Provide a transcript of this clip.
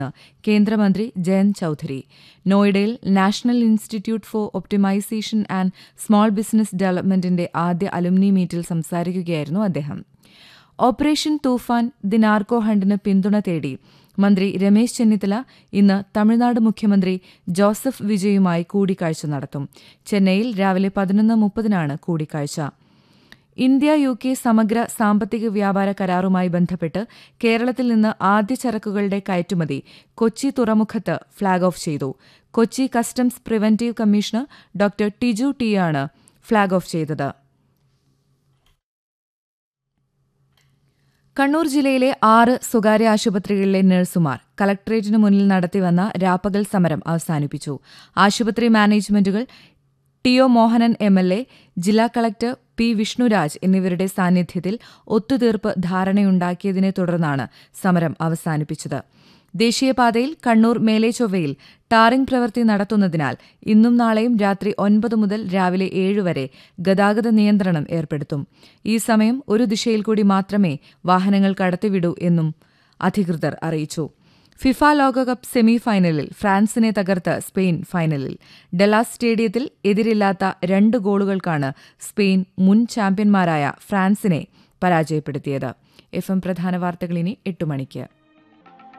കേന്ദ്രമന്ത്രി ജയന്ത് ചൌധരി നോയിഡയിൽ national institute for optimisation and small business ഡെവലപ്മെന്റിന്റെ ആദ്യ അലുമിനി മീറ്റിൽ സംസാരിക്കുകയായിരുന്നു അദ്ദേഹം ഓപ്പറേഷൻ തൂഫാൻ ദി നാർക്കോ ഹണ്ടിന് പിന്തുണ തേടി മന്ത്രി രമേശ് ചെന്നിത്തല ഇന്ന് തമിഴ്നാട് മുഖ്യമന്ത്രി ജോസഫ് വിജയുമായി കൂടിക്കാഴ്ച നടത്തും ചെന്നൈയിൽ രാവിലെ പതിനൊന്ന് മുപ്പതിനാണ് കൂടിക്കാഴ്ച ഇന്ത്യ യു കെ സമഗ്ര സാമ്പത്തിക വ്യാപാര കരാറുമായി ബന്ധപ്പെട്ട് കേരളത്തിൽ നിന്ന് ആദ്യ ചരക്കുകളുടെ കയറ്റുമതി കൊച്ചി തുറമുഖത്ത് ഫ്ളാഗ് ഓഫ് ചെയ്തു Kochi customs preventive commissioner doctor Tiju ടിയാണ് ഫ്ളാഗ് ഓഫ് ചെയ്തത് കണ്ണൂർ ജില്ലയിലെ ആറ് സ്വകാര്യ ആശുപത്രികളിലെ നഴ്സുമാർ കളക്ടറേറ്റിന് മുന്നിൽ നടത്തിവന്ന രാപ്പകൽ സമരം അവസാനിപ്പിച്ചു ആശുപത്രി മാനേജ്മെന്റുകൾ T O Mohanan M L A ജില്ലാ കളക്ടർ പി വിഷ്ണുരാജ് എന്നിവരുടെ സാന്നിധ്യത്തിൽ ഒത്തുതീർപ്പ് ധാരണയുണ്ടാക്കിയതിനെ തുടർന്നാണ് സമരം അവസാനിപ്പിച്ചത് ദേശീയപാതയിൽ കണ്ണൂർ മേലേച്ചൊവ്വയിൽ ടാറിംഗ് പ്രവൃത്തി നടത്തുന്നതിനാൽ ഇന്നും നാളെയും രാത്രി ഒൻപത് മുതൽ രാവിലെ ഏഴ് വരെ ഗതാഗത നിയന്ത്രണം ഏർപ്പെടുത്തും ഈ സമയം ഒരു ദിശയിൽ കൂടി മാത്രമേ വാഹനങ്ങൾ കടത്തിവിടൂ എന്നും അധികൃതർ അറിയിച്ചു ഫിഫ ലോകകപ്പ് സെമി ഫൈനലിൽ ഫ്രാൻസിനെ തകർത്ത് സ്പെയിൻ ഫൈനലിൽ ഡെലാസ് സ്റ്റേഡിയത്തിൽ എതിരില്ലാത്ത രണ്ട് ഗോളുകൾക്കാണ് സ്പെയിൻ മുൻ ചാമ്പ്യന്മാരായ ഫ്രാൻസിനെ പരാജയപ്പെടുത്തിയത് എഫ് എം പ്രധാന വാർത്തകൾ ഇനി എട്ട് മണിക്ക്